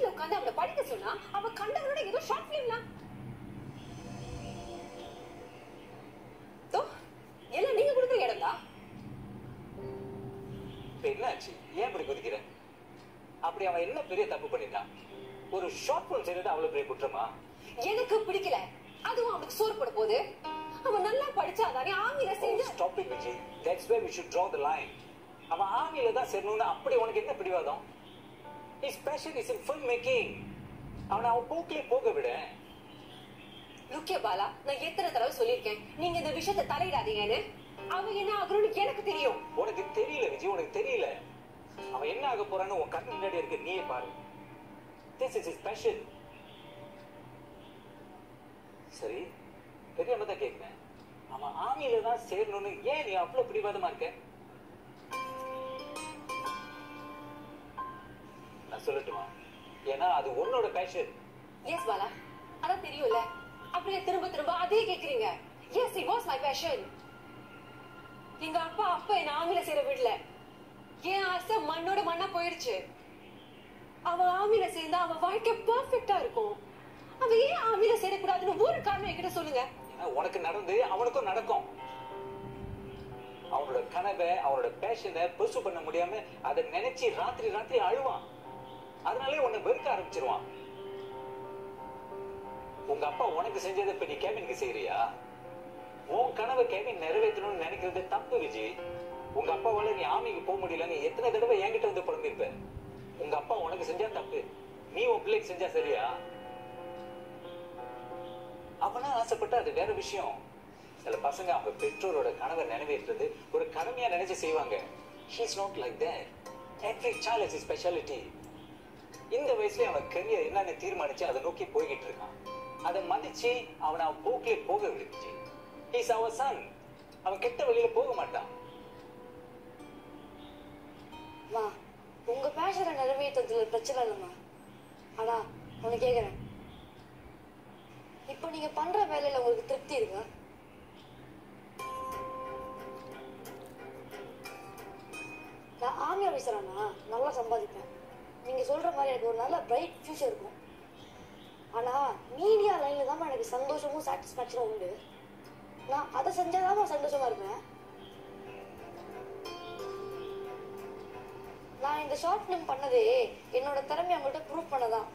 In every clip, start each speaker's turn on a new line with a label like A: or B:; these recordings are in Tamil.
A: கீழே உட்கார்ந்து அவளை படிக்க சொன்னா அவ கண்டவனோட ஏதோ ஷார்ட் பிலிம்னா தோ எல்லாம் நீங்க கொடுக்குற இடம் தான்
B: இப்ப என்னாச்சு ஏன் இப்படி குதிக்கிற அப்படி அவன் என்ன பெரிய தப்பு பண்ணிட்டான் ஒரு ஷார்ட் ஃபிலிம் செய்யறது அவ்வளவு பெரிய குற்றமா
A: எனக்கு பிடிக்கல அதுவும் அவனுக்கு சோறு போட போகுது அவன் நல்லா படிச்சாதானே ஆங்கில சேர்ந்து
B: stop it Vijay that's way we should draw the line அவன் ஆங்கில தான் சேரணும்னு அப்படி உனக்கு என்ன பிடிவாதம் his passion is in film making அவனை அவன் போக்கிலே போக விட
A: லுக்கிய பாலா நான் எத்தனை தடவை சொல்லியிருக்கேன் நீங்க இந்த விஷயத்தை தலையிடாதீங்கன்னு அவன் என்ன ஆகணும்னு எனக்கு தெரியும்
B: உனக்கு தெரியல விஜய் உனக்கு தெரியல அவன் என்ன ஆக போறான்னு உன் கண்ணு முன்னாடி இருக்க நீயே பாரு திஸ் இஸ் his passion சரி தெரியாம தான் கேட்கிறேன் அவன் ஆர்மியில தான் சேரணும்னு ஏன் நீ அவ்வளவு பிடிவாதமா இருக்க நான் சொல்லட்டுமா ஏன்னா அது உன்னோட பேஷன்
A: எஸ் பாலா அதான் தெரியும்ல அப்படியே திரும்ப திரும்ப அதே கேக்குறீங்க yes it was my passion எங்க அப்பா அப்பா என்ன ஆங்கில சேர விடல என் ஆசை மண்ணோட மண்ணா போயிடுச்சு அவன் ஆமில சேர்ந்தா அவன் வாழ்க்கை பர்ஃபெக்டா இருக்கும் அவன் ஏன் ஆமில சேரக்கூடாதுன்னு ஒரு காரணம் என்கிட்ட சொல்லுங்க
B: ஏன்னா உனக்கு நடந்து அவனுக்கும் நடக்கும் அவனோட கனவை அவனோட பேஷனை பெருசு பண்ண முடியாம அதை நினைச்சு ராத்திரி ராத்திரி அழுவான் அதனாலே உன்னை வெறுக்க ஆரம்பிச்சிருவான் உங்க அப்பா உனக்கு செஞ்சதை இப்ப நீ கேவினுக்கு செய்யறியா உன் கனவை கேவின் நிறைவேற்றணும்னு நினைக்கிறது தப்பு விஜய் உங்க அப்பாவால நீ ஆமிக்கு போக முடியலன்னு எத்தனை தடவை என்கிட்ட வந்து புலம்பிருப்ப உங்க அப்பா உனக்கு செஞ்சா தப்பு நீ உன் பிள்ளைக்கு செஞ்சா சரியா அவனா ஆசைப்பட்டா அது வேற விஷயம் சில பசங்க அவங்க பெற்றோரோட கனவை நிறைவேற்றுறது ஒரு கடமையா நினைச்சு செய்வாங்க he's not like that every child is speciality இந்த வயசுல அவன் கரியர் என்னன்னு தீர்மானிச்சு அதை நோக்கி போய்கிட்டு இருக்கான் அதை மதிச்சு அவனை அவன் போக்கிலே போக விடுச்சு ஹீஸ் அவர் சன் அவன் கெட்ட வழியில போக மாட்டான்
C: மா உங்க பேஷனை நிறைவேற்றதுல பிரச்சனை இல்லைம்மா ஆனா உனக்கு கேக்குறேன் இப்போ நீங்க பண்ற வேலையில உங்களுக்கு திருப்தி இருக்கா நான் ஆர்மி ஆஃபீஸரானா நல்லா சம்பாதிப்பேன் நீங்க சொல்ற மாதிரி எனக்கு ஒரு நல்ல பிரைட் ஃபியூச்சர் இருக்கும் ஆனா மீடியா லைன்ல தான் எனக்கு சந்தோஷமும் சாட்டிஸ்ஃபேக்ஷனும் உண்டு நான் அதை செஞ்சாதான் சந்தோஷமா இருப்பேன் நான் இந்த ஷார்ட் ஃபிலிம் பண்ணதே என்னோட திறமையை அவங்கள்ட்ட ப்ரூவ் பண்ணதான்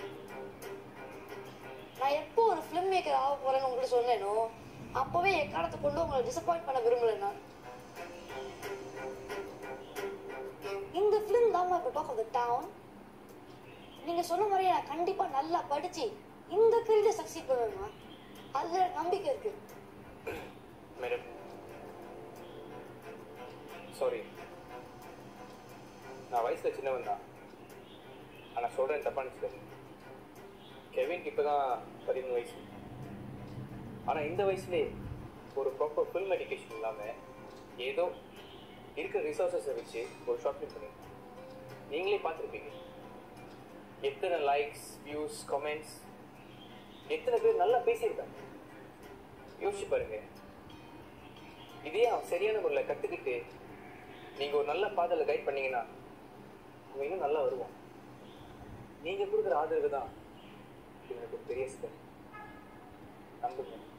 C: நான் எப்போ ஒரு ஃபிலிம் மேக்கர் ஆக போறேன்னு உங்கள்ட்ட சொன்னேனோ அப்பவே என் காலத்தை கொண்டு உங்களை டிசப்பாயிண்ட் பண்ண விரும்பல நான் இந்த ஃபிலிம் தான் இப்போ டாக் ஆஃப் த டவுன் நீங்க சொன்ன மாதிரியே நான் கண்டிப்பா நல்லா படிச்சு இந்த ஃபீல்ட சக்சீட் பண்ணுவேன் அதுல எனக்கு நம்பிக்கை இருக்கு
D: மேடம் சாரி நான் வயசுல சின்னவன் தான் ஆனால் சொல்கிறேன் தப்பா நினச்சிக்காது கெவின்க்கு இப்போ தான் பதிமூணு வயசு ஆனால் இந்த வயசுலேயே ஒரு ப்ராப்பர் ஃபில்ம் எஜுகேஷன் இல்லாமல் ஏதோ இருக்கிற ரிசோர்ஸஸை வச்சு ஒரு ஷார்ட் ஃபிலிம் பண்ணியிருக்கேன் நீங்களே பார்த்துருப்பீங்க எத்தனை லைக்ஸ் வியூஸ் கமெண்ட்ஸ் எத்தனை பேர் நல்லா பேசியிருக்காங்க யோசிச்சு பாருங்க இதே அவன் சரியான முறையில் கற்றுக்கிட்டு நீங்கள் ஒரு நல்ல பாதையில் கைட் பண்ணீங்கன்னா அவன் இன்னும் நல்லா வருவான் நீங்கள் கொடுக்குற ஆதரவு தான் எனக்கு ஒரு பெரிய ஸ்டெப் நம்புங்க